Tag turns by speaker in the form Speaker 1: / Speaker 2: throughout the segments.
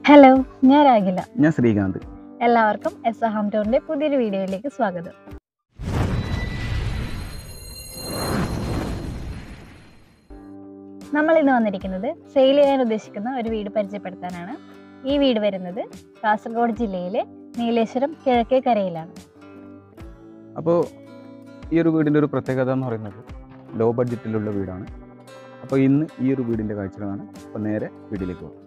Speaker 1: hello ഞാൻ രാഗില
Speaker 2: ഞാൻ ശ്രീകാന്ത്
Speaker 1: എല്ലാവർക്കും എസ് ഹോം ടൂറിന്റെ പുതിയൊരു വീഡിയോയിലേക്ക് സ്വാഗതം നമ്മൾ ഇന്ന് വന്നിരിക്കുന്നത് സെയിൽ ചെയ്യാൻ ഉദ്ദേശിക്കുന്ന ഒരു വീട് പരിചയപ്പെടുത്താനാണ് ഈ വീട് വരുന്നത് കാസർഗോഡ് ജില്ലയിലെ നീലേശ്വരം കിഴക്കേ കരയിലാണ്
Speaker 2: അപ്പോൾ ഈ ഒരു വീടിൻ്റെ ഒരു പ്രത്യേകത എന്ന് പറയുന്നത് ലോ ബഡ്ജറ്റിലുള്ള വീടാണ് അപ്പോൾ ഇന്ന് ഈ ഒരു വീടിൻ്റെ കാഴ്ചകളാണ് അപ്പോൾ നേരെ വീട്ടിലേക്ക് പോകും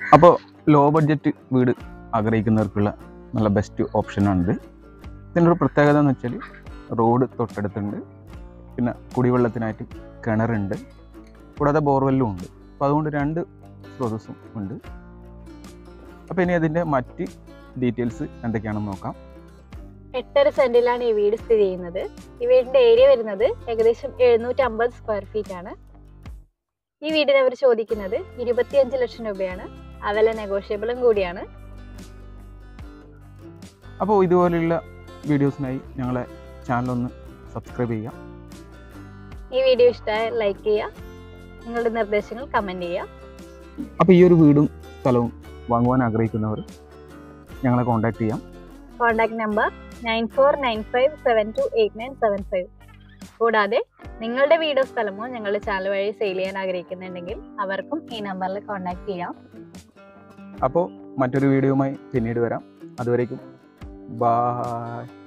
Speaker 2: അപ്പോൾ ലോ ബഡ്ജറ്റ് വീട് ആഗ്രഹിക്കുന്നവർക്കുള്ള നല്ല ബെസ്റ്റ് ഓപ്ഷനാണിത് ഇതിൻ്റെ ഒരു പ്രത്യേകത എന്ന് വെച്ചാൽ റോഡ് തൊട്ടടുത്തുണ്ട് പിന്നെ കുടിവെള്ളത്തിനായിട്ട് കിണറുണ്ട് കൂടാതെ ബോർവെല്ലും ഉണ്ട് അപ്പോൾ അതുകൊണ്ട് രണ്ട് സ്രോതസ്സും ഉണ്ട് അപ്പോൾ ഇനി അതിൻ്റെ മറ്റ് ഡീറ്റെയിൽസ് എന്തൊക്കെയാണെന്ന് നോക്കാം
Speaker 1: എട്ടര സെന്റിലാണ് ഈ വീട് സ്ഥിതി ചെയ്യുന്നത് ഈ വീടിന്റെ ഏരിയ വരുന്നത് ഏകദേശം എഴുന്നൂറ്റി അമ്പത് സ്ക്വയർ ഫീറ്റ് ആണ് ഈ വീടിന് അവർ ചോദിക്കുന്നത് ഇരുപത്തിയഞ്ച് ലക്ഷം രൂപയാണ് അവല നെഗോഷ്യബിളും കൂടിയാണ്
Speaker 2: അപ്പോൾ ഇതുപോലെയുള്ള വീഡിയോസിനായി ഞങ്ങളെ ചാനലൊന്ന് സബ്സ്ക്രൈബ് ചെയ്യുക
Speaker 1: ഈ വീഡിയോ ഇഷ്ടമായ ലൈക്ക് ചെയ്യുക നിങ്ങളുടെ നിർദ്ദേശങ്ങൾ കമന്റ് ചെയ്യുക
Speaker 2: അപ്പോൾ ഈ ഒരു വീടും സ്ഥലവും വാങ്ങുവാൻ ആഗ്രഹിക്കുന്നവർ ഞങ്ങളെ കോൺടാക്ട് ചെയ്യാം
Speaker 1: contact number nine four nine five seven two eight nine seven five കൂടാതെ നിങ്ങളുടെ വീടോ സ്ഥലമോ ഞങ്ങളുടെ ചാനൽ വഴി സെയിൽ ചെയ്യാൻ ആഗ്രഹിക്കുന്നുണ്ടെങ്കിൽ അവർക്കും ഈ നമ്പറിൽ കോൺടാക്ട് ചെയ്യാം
Speaker 2: അപ്പോൾ മറ്റൊരു വീഡിയോയുമായി പിന്നീട് വരാം അതുവരേക്കും ബായ്